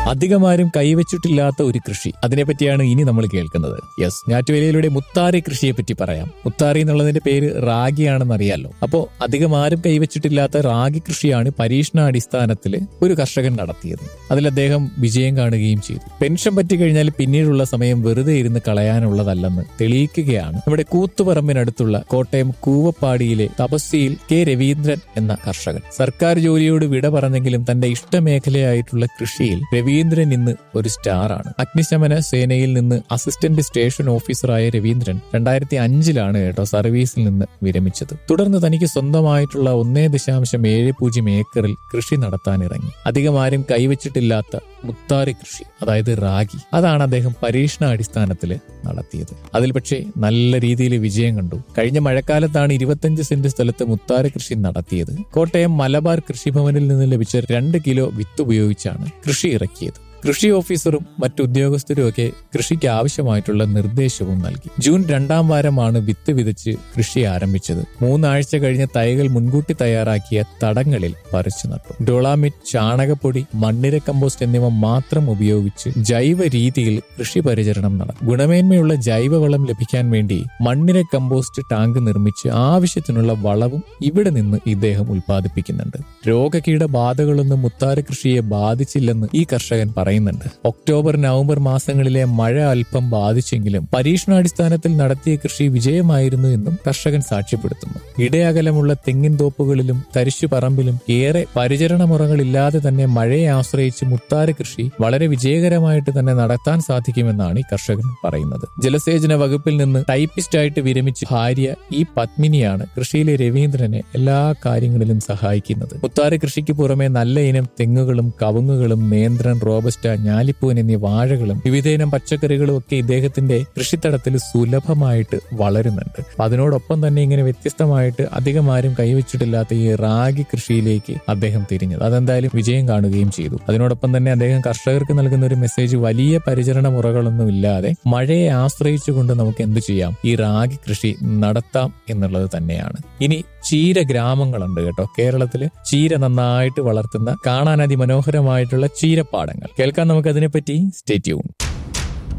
അധികമാരും കൈവച്ചിട്ടില്ലാത്ത ഒരു കൃഷി അതിനെപ്പറ്റിയാണ് ഇനി നമ്മൾ കേൾക്കുന്നത് യെസ് ഞാറ്റുവേലയിലൂടെ മുത്താറി കൃഷിയെ പറ്റി പറയാം മുത്താറി എന്നുള്ളതിന്റെ പേര് റാഗിയാണെന്ന് അറിയാലോ അപ്പോ അധികമാരും കൈവച്ചിട്ടില്ലാത്ത റാഗി കൃഷിയാണ് പരീക്ഷണാടിസ്ഥാനത്തിൽ ഒരു കർഷകൻ നടത്തിയത് അതിൽ അദ്ദേഹം വിജയം കാണുകയും ചെയ്തു പെൻഷൻ പറ്റിക്കഴിഞ്ഞാൽ പിന്നീടുള്ള സമയം വെറുതെ ഇരുന്ന് കളയാനുള്ളതല്ലെന്ന് തെളിയിക്കുകയാണ് നമ്മുടെ കൂത്തുപറമ്പിനടുത്തുള്ള കോട്ടയം കൂവപ്പാടിയിലെ തപസ്യയിൽ കെ രവീന്ദ്രൻ എന്ന കർഷകൻ സർക്കാർ ജോലിയോട് വിട പറഞ്ഞെങ്കിലും തന്റെ ഇഷ്ടമേഖലയായിട്ടുള്ള കൃഷിയിൽ രവീന്ദ്രൻ ഇന്ന് ഒരു സ്റ്റാറാണ് അഗ്നിശമന സേനയിൽ നിന്ന് അസിസ്റ്റന്റ് സ്റ്റേഷൻ ഓഫീസറായ രവീന്ദ്രൻ രണ്ടായിരത്തി അഞ്ചിലാണ് കേട്ടോ സർവീസിൽ നിന്ന് വിരമിച്ചത് തുടർന്ന് തനിക്ക് സ്വന്തമായിട്ടുള്ള ഒന്നേ ദശാംശം ഏഴ് പൂജ്യം ഏക്കറിൽ കൃഷി നടത്താൻ ഇറങ്ങി അധികം ആരും കൈവച്ചിട്ടില്ലാത്ത മുത്താറി കൃഷി അതായത് റാഗി അതാണ് അദ്ദേഹം പരീക്ഷണാടിസ്ഥാനത്തിൽ നടത്തിയത് അതിൽ പക്ഷേ നല്ല രീതിയിൽ വിജയം കണ്ടു കഴിഞ്ഞ മഴക്കാലത്താണ് ഇരുപത്തഞ്ച് സെന്റ് സ്ഥലത്ത് മുത്താറി കൃഷി നടത്തിയത് കോട്ടയം മലബാർ കൃഷിഭവനിൽ നിന്ന് ലഭിച്ച രണ്ട് കിലോ വിത്ത് ഉപയോഗിച്ചാണ് കൃഷി ഇറക്കിയത് കൃഷി ഓഫീസറും മറ്റു ഉദ്യോഗസ്ഥരും ഒക്കെ കൃഷിക്ക് ആവശ്യമായിട്ടുള്ള നിർദ്ദേശവും നൽകി ജൂൺ രണ്ടാം വാരമാണ് വിത്ത് വിതച്ച് കൃഷി ആരംഭിച്ചത് മൂന്നാഴ്ച കഴിഞ്ഞ് തൈകൾ മുൻകൂട്ടി തയ്യാറാക്കിയ തടങ്ങളിൽ പറിച്ചു നട്ടു ഡോളാമിറ്റ് ചാണകപ്പൊടി മണ്ണിര കമ്പോസ്റ്റ് എന്നിവ മാത്രം ഉപയോഗിച്ച് ജൈവ രീതിയിൽ കൃഷി പരിചരണം നടത്തും ഗുണമേന്മയുള്ള ജൈവവളം ലഭിക്കാൻ വേണ്ടി മണ്ണിര കമ്പോസ്റ്റ് ടാങ്ക് നിർമ്മിച്ച് ആവശ്യത്തിനുള്ള വളവും ഇവിടെ നിന്ന് ഇദ്ദേഹം ഉൽപ്പാദിപ്പിക്കുന്നുണ്ട് രോഗകീട ബാധകളൊന്നും മുത്താര കൃഷിയെ ബാധിച്ചില്ലെന്ന് ഈ കർഷകൻ പറയുന്നുണ്ട് ഒക്ടോബർ നവംബർ മാസങ്ങളിലെ മഴ അല്പം ബാധിച്ചെങ്കിലും പരീക്ഷണാടിസ്ഥാനത്തിൽ നടത്തിയ കൃഷി വിജയമായിരുന്നു എന്നും കർഷകൻ സാക്ഷ്യപ്പെടുത്തുന്നു ഇടയകലമുള്ള തെങ്ങിൻ തോപ്പുകളിലും തരിശു പറമ്പിലും ഏറെ പരിചരണമുറകളില്ലാതെ തന്നെ മഴയെ ആശ്രയിച്ച് മുത്താര കൃഷി വളരെ വിജയകരമായിട്ട് തന്നെ നടത്താൻ സാധിക്കുമെന്നാണ് ഈ കർഷകൻ പറയുന്നത് ജലസേചന വകുപ്പിൽ നിന്ന് ടൈപ്പിസ്റ്റായിട്ട് വിരമിച്ച ഭാര്യ ഈ പത്മിനിയാണ് കൃഷിയിലെ രവീന്ദ്രനെ എല്ലാ കാര്യങ്ങളിലും സഹായിക്കുന്നത് മുത്താര കൃഷിക്ക് പുറമെ നല്ല ഇനം തെങ്ങുകളും കവുങ്ങുകളും നേന്ത്രൻ റോബസ്റ്റ ഞാലിപ്പൂൻ എന്നീ വാഴകളും വിവിധയിനം പച്ചക്കറികളും ഒക്കെ ഇദ്ദേഹത്തിന്റെ കൃഷിത്തടത്തിൽ സുലഭമായിട്ട് വളരുന്നുണ്ട് അപ്പൊ അതിനോടൊപ്പം തന്നെ ഇങ്ങനെ വ്യത്യസ്തമായിട്ട് അധികം ആരും കൈവച്ചിട്ടില്ലാത്ത ഈ റാഗി കൃഷിയിലേക്ക് അദ്ദേഹം തിരിഞ്ഞത് അതെന്തായാലും വിജയം കാണുകയും ചെയ്തു അതിനോടൊപ്പം തന്നെ അദ്ദേഹം കർഷകർക്ക് നൽകുന്ന ഒരു മെസ്സേജ് വലിയ പരിചരണ മുറകളൊന്നും ഇല്ലാതെ മഴയെ ആശ്രയിച്ചുകൊണ്ട് നമുക്ക് എന്ത് ചെയ്യാം ഈ റാഗി കൃഷി നടത്താം എന്നുള്ളത് തന്നെയാണ് ഇനി ചീര ഗ്രാമങ്ങളുണ്ട് കേട്ടോ കേരളത്തില് ചീര നന്നായിട്ട് വളർത്തുന്ന കാണാൻ അതിമനോഹരമായിട്ടുള്ള ചീരപ്പാടങ്ങൾ കേൾക്കാൻ നമുക്ക് അതിനെപ്പറ്റി സ്റ്റേ ട്യൂൺ